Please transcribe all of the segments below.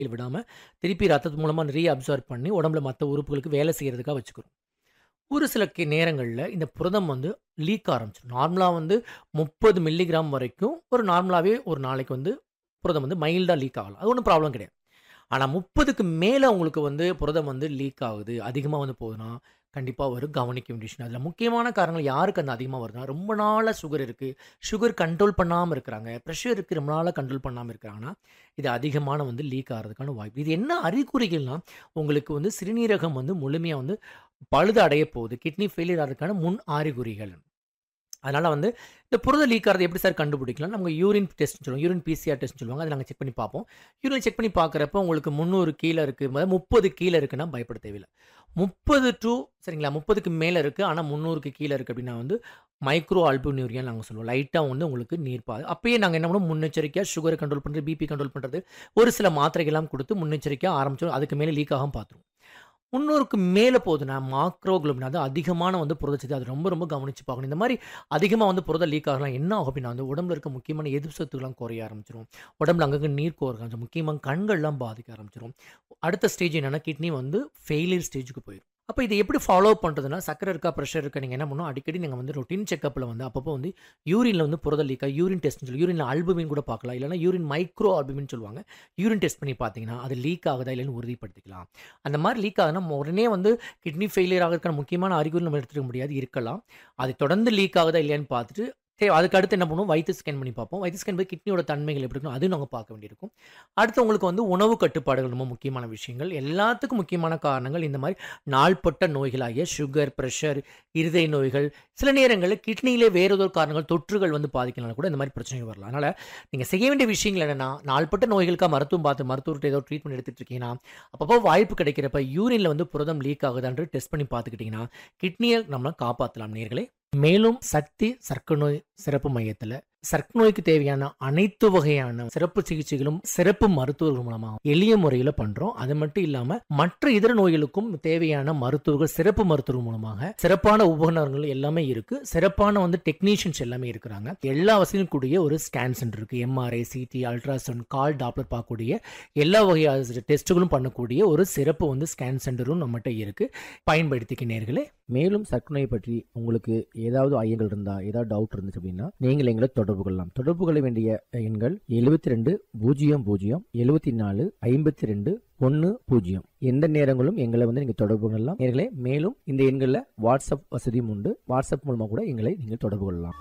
விடாமல் திருப்பி ரத்தத்து மூலமாக ரீ அப்சார்ப் பண்ணி உடம்புல மற்ற உறுப்புகளுக்கு வேலை செய்கிறதுக்காக வச்சுக்கிறோம் ஒரு சில கே நேரங்களில் இந்த புரதம் வந்து லீக் ஆரம்பிச்சிடும் நார்மலாக வந்து முப்பது மில்லிகிராம் வரைக்கும் ஒரு நார்மலாகவே ஒரு நாளைக்கு வந்து புரதம் வந்து மைல்டாக லீக் ஆகலாம் அது ஒன்றும் ப்ராப்ளம் கிடையாது ஆனால் முப்பதுக்கு மேலே உங்களுக்கு வந்து புரதம் வந்து லீக் ஆகுது அதிகமாக வந்து போகுதுன்னா கண்டிப்பாக ஒரு கவனிக்க வேண்டிய விஷயம் அதில் முக்கியமான காரணங்கள் யாருக்கு அந்த அதிகமாக வருதுன்னா ரொம்ப நாளாக சுகர் இருக்குது சுகர் கண்ட்ரோல் பண்ணாமல் இருக்கிறாங்க ப்ரெஷர் இருக்குது ரொம்ப நாளாக கண்ட்ரோல் பண்ணாமல் இருக்கிறாங்கன்னா இது அதிகமான வந்து லீக் ஆகிறதுக்கான வாய்ப்பு இது என்ன அறிகுறிகள்னா உங்களுக்கு வந்து சிறுநீரகம் வந்து முழுமையாக வந்து பழுது அடைய போகுது கிட்னி ஃபெயிலியர் ஆகிறதுக்கான முன் அறிகுறிகள் அதனால் வந்து இந்த புரத லீக் ஆகிறது எப்படி சார் கண்டுபிடிக்கலாம் நம்ம யூரின் டெஸ்ட் சொல்லுவோம் யூரின் பிசிஆர் டெஸ்ட் சொல்லுவாங்க அதை நாங்கள் செக் பண்ணி பார்ப்போம் யூரின் செக் பண்ணி பார்க்குறப்ப உங்களுக்கு முந்நூறு கீழே இருக்குது முப்பது கீழே இருக்குன்னா பயப்பட தேவையில்லை முப்பது டு சரிங்களா முப்பதுக்கு மேலே இருக்குது ஆனால் முந்நூறுக்கு கீழே இருக்குது அப்படின்னா வந்து மைக்ரோ அல்புனியூரியா நாங்கள் சொல்லுவோம் லைட்டாக வந்து உங்களுக்கு நீர் பாது அப்பயே நாங்கள் என்ன பண்ணுவோம் முன்னெச்சரிக்கையாக சுகரை கண்ட்ரோல் பண்ணுறது பிபி கண்ட்ரோல் பண்ணுறது ஒரு சில மாத்திரைகள்லாம் கொடுத்து முன்னெச்சரிக்கையாக ஆரம்பிச்சோம் அதுக்கு மேலே லீக் ஆகாமல் பார்த்துருவோம் முன்னூறுக்கு மேலே போகுதுன்னா மாக்ரோகுளோபின் அது அதிகமான வந்து புரதச்சத்து அது ரொம்ப ரொம்ப கவனிச்சு பார்க்கணும் இந்த மாதிரி அதிகமாக வந்து புரத லீக் ஆகலாம் என்ன ஆகும் அப்படின்னா வந்து உடம்புல இருக்க முக்கியமான எதிர்ப்பு சத்துக்கெல்லாம் குறைய ஆரம்பிச்சிடும் உடம்புல அங்கங்கே நீர் கோர ஆரம்பிச்சிடும் முக்கியமாக கண்கள்லாம் பாதிக்க ஆரம்பிச்சிடும் அடுத்த ஸ்டேஜ் என்னென்னா கிட்னி வந்து ஃபெயிலியர் ஸ்டேஜுக்கு போயிடும் அப்போ இதை எப்படி ஃபாலோ பண்ணுறதுனா சக்கரை இருக்கா ப்ரெஷர் இருக்கா நீங்கள் என்ன பண்ணணும் அடிக்கடி நீங்கள் வந்து ரொட்டீன் செக்கப்பில் வந்து அப்பப்போ வந்து யூரினில் வந்து புரத லீக்கா யூரின் டெஸ்ட்னு சொல்லி யூரினில் அல்புமின் கூட பார்க்கலாம் இல்லைனா யூரின் மைக்ரோ அல்புமின் சொல்லுவாங்க யூரின் டெஸ்ட் பண்ணி பார்த்தீங்கன்னா அது லீக் ஆகுதா இல்லைன்னு உறுதிப்படுத்திக்கலாம் அந்த மாதிரி லீக் ஆகுதுன்னா நம்ம உடனே வந்து கிட்னி ஃபெயிலியர் ஆகிறதுக்கான முக்கியமான அறிகுறி நம்ம எடுத்துக்க முடியாது இருக்கலாம் அது தொடர்ந்து லீக் ஆகுதா இல்லையான்னு பார்த்துட்டு சரி அதுக்கு அடுத்து என்ன பண்ணுவோம் வயிற்று ஸ்கேன் பண்ணி பார்ப்போம் வயிற்று ஸ்கேன் போய் கிட்னியோட தன்மைகள் எப்படி இருக்கணும் அதுவும் நாங்கள் பார்க்க வேண்டியிருக்கும் அடுத்து உங்களுக்கு வந்து உணவு கட்டுப்பாடுகள் ரொம்ப முக்கியமான விஷயங்கள் எல்லாத்துக்கும் முக்கியமான காரணங்கள் இந்த மாதிரி நாள்பட்ட நோய்களாகிய சுகர் ப்ரெஷர் இருதய நோய்கள் சில நேரங்களில் கிட்னியிலே வேறு ஏதோ காரணங்கள் தொற்றுகள் வந்து பாதிக்கலாம் கூட இந்த மாதிரி பிரச்சனைகள் வரலாம் அதனால் நீங்கள் செய்ய வேண்டிய விஷயங்கள் என்னென்னா நாள்பட்ட நோய்களுக்காக மருத்துவம் பார்த்து மருத்துவர்கிட்ட ஏதோ ட்ரீட்மெண்ட் எடுத்துகிட்டு இருக்கீங்கன்னா அப்பப்போ வாய்ப்பு கிடைக்கிறப்ப யூரினில் வந்து புரதம் லீக் ஆகுதான்னு டெஸ்ட் பண்ணி பார்த்துக்கிட்டிங்கன்னா கிட்னியை நம்ம காப்பாற்றலாம் நேர்களே மேலும் சக்தி சர்க்கரை நோய் சிறப்பு மையத்தில் சர்க்கரை நோய்க்கு தேவையான அனைத்து வகையான சிறப்பு சிகிச்சைகளும் சிறப்பு மருத்துவர்கள் மூலமாக எளிய முறையில் பண்றோம் அது மட்டும் இல்லாம மற்ற இதர நோய்களுக்கும் தேவையான மருத்துவர்கள் சிறப்பு மருத்துவர்கள் மூலமாக சிறப்பான உபகரணங்கள் எல்லாமே இருக்கு சிறப்பான வந்து டெக்னீஷியன்ஸ் எல்லாமே இருக்கிறாங்க எல்லா வசதியும் கூடிய ஒரு ஸ்கேன் சென்டர் இருக்கு எம்ஆர்ஐ சிடி அல்ட்ராசவுண்ட் கால் டாப்லர் பார்க்கக்கூடிய எல்லா வகையான டெஸ்ட்டுகளும் பண்ணக்கூடிய ஒரு சிறப்பு வந்து ஸ்கேன் சென்டரும் நம்மகிட்ட இருக்கு பயன்படுத்திக்க நேர்களே மேலும் சர்க்கரை நோய் பற்றி உங்களுக்கு ஏதாவது ஐயங்கள் இருந்தா ஏதாவது டவுட் இருந்துச்சு அப்படின்னா நீங்கள் எங்களை தொடர்பு கொள்ளலாம் தொடர்பு கொள்ள வேண்டிய எண்கள் எழுபத்தி ரெண்டு பூஜ்ஜியம் பூஜ்ஜியம் எழுபத்தி நாலு ஐம்பத்தி ரெண்டு ஒன்று பூஜ்ஜியம் எந்த நேரங்களும் எங்களை வந்து நீங்கள் தொடர்பு கொள்ளலாம் நேர்களே மேலும் இந்த எண்களில் வாட்ஸ்அப் வசதியும் உண்டு வாட்ஸ்அப் மூலமாக கூட எங்களை நீங்கள் தொடர்பு கொள்ளலாம்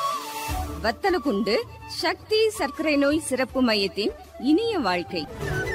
வத்தலகுண்டு சக்தி சர்க்கரை நோய் சிறப்பு மையத்தின் இனிய வாழ்க்கை